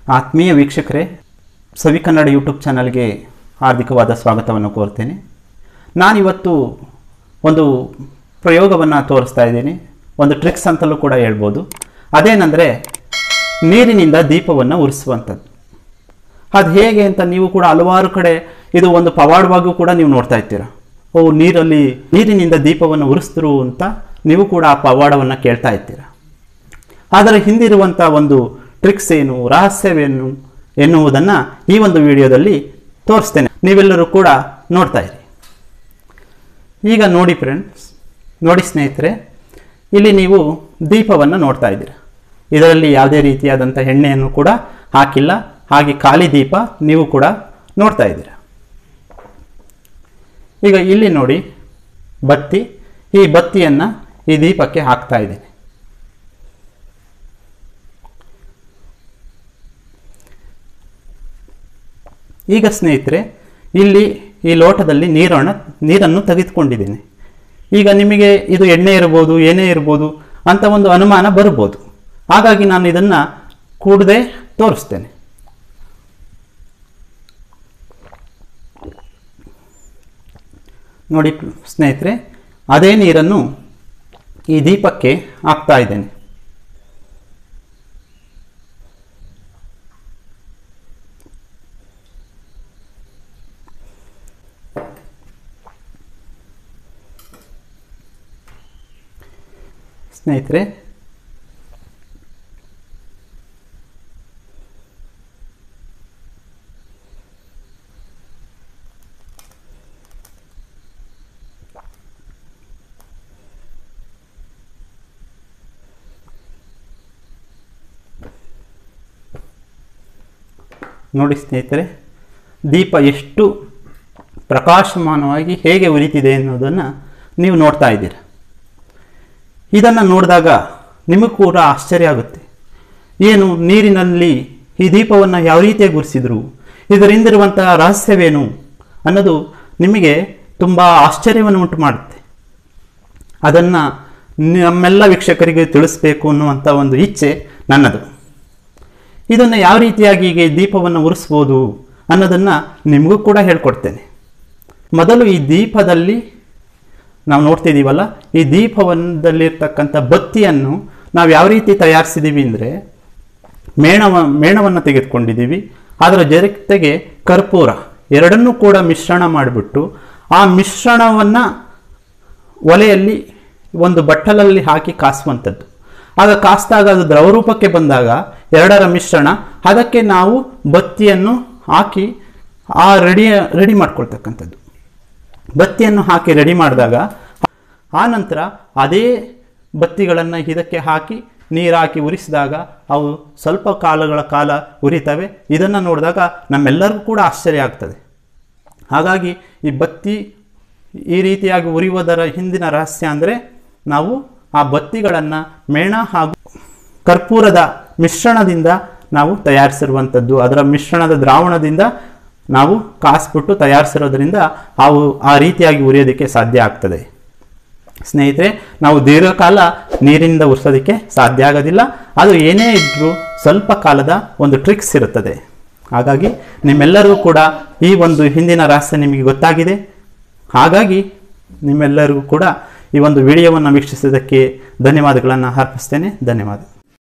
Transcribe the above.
ಆತ್ಮೀಯ ವೀಕ್ಷಕರೇ ಸವಿ ಕನ್ನಡ ಯೂಟ್ಯೂಬ್ ಚಾನಲ್ಗೆ ಹಾರ್ದಿಕವಾದ ಸ್ವಾಗತವನ್ನು ಕೋರ್ತೇನೆ ನಾನಿವತ್ತು ಒಂದು ಪ್ರಯೋಗವನ್ನು ತೋರಿಸ್ತಾ ಇದ್ದೀನಿ ಒಂದು ಟ್ರಿಕ್ಸ್ ಅಂತಲೂ ಕೂಡ ಹೇಳ್ಬೋದು ಅದೇನೆಂದರೆ ನೀರಿನಿಂದ ದೀಪವನ್ನು ಉರಿಸುವಂಥದ್ದು ಅದು ಹೇಗೆ ಅಂತ ನೀವು ಕೂಡ ಹಲವಾರು ಕಡೆ ಇದು ಒಂದು ಪವಾಡವಾಗೂ ಕೂಡ ನೀವು ನೋಡ್ತಾ ಇರ್ತೀರ ಓ ನೀರಲ್ಲಿ ನೀರಿನಿಂದ ದೀಪವನ್ನು ಉರಿಸಿದ್ರು ಅಂತ ನೀವು ಕೂಡ ಆ ಪವಾಡವನ್ನು ಕೇಳ್ತಾ ಇರ್ತೀರ ಅದರ ಹಿಂದಿರುವಂಥ ಒಂದು ಟ್ರಿಕ್ಸ್ ಏನು ರಹಸ್ಯವೇನು ಎನ್ನುವುದನ್ನು ಈ ಒಂದು ವಿಡಿಯೋದಲ್ಲಿ ತೋರಿಸ್ತೇನೆ ನೀವೆಲ್ಲರೂ ಕೂಡ ನೋಡ್ತಾ ಇರಿ ಈಗ ನೋಡಿ ಫ್ರೆಂಡ್ಸ್ ನೋಡಿ ಸ್ನೇಹಿತರೆ ಇಲ್ಲಿ ನೀವು ದೀಪವನ್ನು ನೋಡ್ತಾ ಇದ್ದೀರ ಇದರಲ್ಲಿ ಯಾವುದೇ ರೀತಿಯಾದಂಥ ಎಣ್ಣೆಯನ್ನು ಕೂಡ ಹಾಕಿಲ್ಲ ಹಾಗೆ ಖಾಲಿ ದೀಪ ನೀವು ಕೂಡ ನೋಡ್ತಾ ಇದ್ದೀರ ಈಗ ಇಲ್ಲಿ ನೋಡಿ ಬತ್ತಿ ಈ ಬತ್ತಿಯನ್ನು ಈ ದೀಪಕ್ಕೆ ಹಾಕ್ತಾ ಇದ್ದೀನಿ ಈಗ ಸ್ನೇಹಿತರೆ ಇಲ್ಲಿ ಈ ಲೋಟದಲ್ಲಿ ನೀರನ್ನು ನೀರನ್ನು ತೆಗೆದುಕೊಂಡಿದ್ದೀನಿ ಈಗ ನಿಮಗೆ ಇದು ಎಣ್ಣೆ ಇರ್ಬೋದು ಏನೇ ಇರ್ಬೋದು ಅಂತ ಒಂದು ಅನುಮಾನ ಬರ್ಬೋದು ಹಾಗಾಗಿ ನಾನು ಇದನ್ನು ಕೂಡದೆ ತೋರಿಸ್ತೇನೆ ನೋಡಿ ಸ್ನೇಹಿತರೆ ಅದೇ ನೀರನ್ನು ಈ ದೀಪಕ್ಕೆ ಹಾಕ್ತಾ ಇದ್ದೇನೆ ಸ್ನೇಹಿತರೆ ನೋಡಿ ಸ್ನೇಹಿತರೆ ದೀಪ ಎಷ್ಟು ಪ್ರಕಾಶಮಾನವಾಗಿ ಹೇಗೆ ಉರಿತಿದೆ ಅನ್ನೋದನ್ನು ನೀವು ನೋಡ್ತಾ ಇದ್ದೀರ ಇದನ್ನು ನೋಡಿದಾಗ ನಿಮಗೂ ಕೂಡ ಆಶ್ಚರ್ಯ ಆಗುತ್ತೆ ಏನು ನೀರಿನಲ್ಲಿ ಈ ದೀಪವನ್ನು ಯಾವ ರೀತಿಯಾಗಿ ಗುರಿಸಿದ್ರು ಇದರಿಂದಿರುವಂತಹ ರಹಸ್ಯವೇನು ಅನ್ನೋದು ನಿಮಗೆ ತುಂಬ ಆಶ್ಚರ್ಯವನ್ನು ಉಂಟು ಮಾಡುತ್ತೆ ಅದನ್ನು ನಮ್ಮೆಲ್ಲ ವೀಕ್ಷಕರಿಗೆ ತಿಳಿಸ್ಬೇಕು ಅನ್ನುವಂಥ ಒಂದು ಇಚ್ಛೆ ನನ್ನದು ಇದನ್ನು ಯಾವ ರೀತಿಯಾಗಿ ಹೀಗೆ ದೀಪವನ್ನು ಉರಿಸ್ಬೋದು ಅನ್ನೋದನ್ನು ನಿಮಗೂ ಕೂಡ ಹೇಳ್ಕೊಡ್ತೇನೆ ಮೊದಲು ಈ ದೀಪದಲ್ಲಿ ನಾವು ನೋಡ್ತಿದ್ದೀವಲ್ಲ ಈ ದೀಪವನ್ನದಲ್ಲಿರ್ತಕ್ಕಂಥ ಬತ್ತಿಯನ್ನು ನಾವು ಯಾವ ರೀತಿ ತಯಾರಿಸಿದ್ದೀವಿ ಅಂದರೆ ಮೇಣವ ಮೇಣವನ್ನು ತೆಗೆದುಕೊಂಡಿದ್ದೀವಿ ಅದರ ಜೊತೆಗೆ ಕರ್ಪೂರ ಎರಡನ್ನೂ ಕೂಡ ಮಿಶ್ರಣ ಮಾಡಿಬಿಟ್ಟು ಆ ಮಿಶ್ರಣವನ್ನು ಒಲೆಯಲ್ಲಿ ಒಂದು ಬಟ್ಟಲಲ್ಲಿ ಹಾಕಿ ಕಾಸುವಂಥದ್ದು ಆಗ ಕಾಸ್ದಾಗ ಅದು ದ್ರವರೂಪಕ್ಕೆ ಬಂದಾಗ ಎರಡರ ಮಿಶ್ರಣ ಅದಕ್ಕೆ ನಾವು ಬತ್ತಿಯನ್ನು ಹಾಕಿ ಆ ರೆಡಿ ರೆಡಿ ಮಾಡ್ಕೊಳ್ತಕ್ಕಂಥದ್ದು ಬತ್ತಿಯನ್ನು ಹಾಕಿ ರೆಡಿ ಮಾಡಿದಾಗ ಆ ನಂತರ ಅದೇ ಬತ್ತಿಗಳನ್ನು ಇದಕ್ಕೆ ಹಾಕಿ ನೀರು ಹಾಕಿ ಉರಿಸಿದಾಗ ಅವು ಸ್ವಲ್ಪ ಕಾಲಗಳ ಕಾಲ ಉರಿತವೆ ಇದನ್ನು ನೋಡಿದಾಗ ನಮ್ಮೆಲ್ಲರಿಗೂ ಕೂಡ ಆಶ್ಚರ್ಯ ಆಗ್ತದೆ ಹಾಗಾಗಿ ಈ ಬತ್ತಿ ಈ ರೀತಿಯಾಗಿ ಉರಿಯುವುದರ ಹಿಂದಿನ ರಹಸ್ಯ ಅಂದರೆ ನಾವು ಆ ಬತ್ತಿಗಳನ್ನು ಮೇಣ ಹಾಗೂ ಕರ್ಪೂರದ ಮಿಶ್ರಣದಿಂದ ನಾವು ತಯಾರಿಸಿರುವಂಥದ್ದು ಅದರ ಮಿಶ್ರಣದ ದ್ರಾವಣದಿಂದ ನಾವು ಕಾಸ್ಬಿಟ್ಟು ತಯಾರಿಸಿರೋದ್ರಿಂದ ಅವು ಆ ರೀತಿಯಾಗಿ ಉರಿಯೋದಕ್ಕೆ ಸಾಧ್ಯ ಆಗ್ತದೆ ಸ್ನೇಹಿತರೆ ನಾವು ದೀರ್ಘಕಾಲ ನೀರಿನಿಂದ ಉರಿಸೋದಕ್ಕೆ ಸಾಧ್ಯ ಆಗೋದಿಲ್ಲ ಅದು ಏನೇ ಇದ್ದರೂ ಸ್ವಲ್ಪ ಕಾಲದ ಒಂದು ಟ್ರಿಕ್ಸ್ ಇರುತ್ತದೆ ಹಾಗಾಗಿ ನಿಮ್ಮೆಲ್ಲರಿಗೂ ಕೂಡ ಈ ಒಂದು ಹಿಂದಿನ ರಹಸ್ಯ ನಿಮಗೆ ಗೊತ್ತಾಗಿದೆ ಹಾಗಾಗಿ ನಿಮ್ಮೆಲ್ಲರಿಗೂ ಕೂಡ ಈ ಒಂದು ವಿಡಿಯೋವನ್ನು ವೀಕ್ಷಿಸಿದ್ದಕ್ಕೆ ಧನ್ಯವಾದಗಳನ್ನು ಅರ್ಪಿಸ್ತೇನೆ ಧನ್ಯವಾದ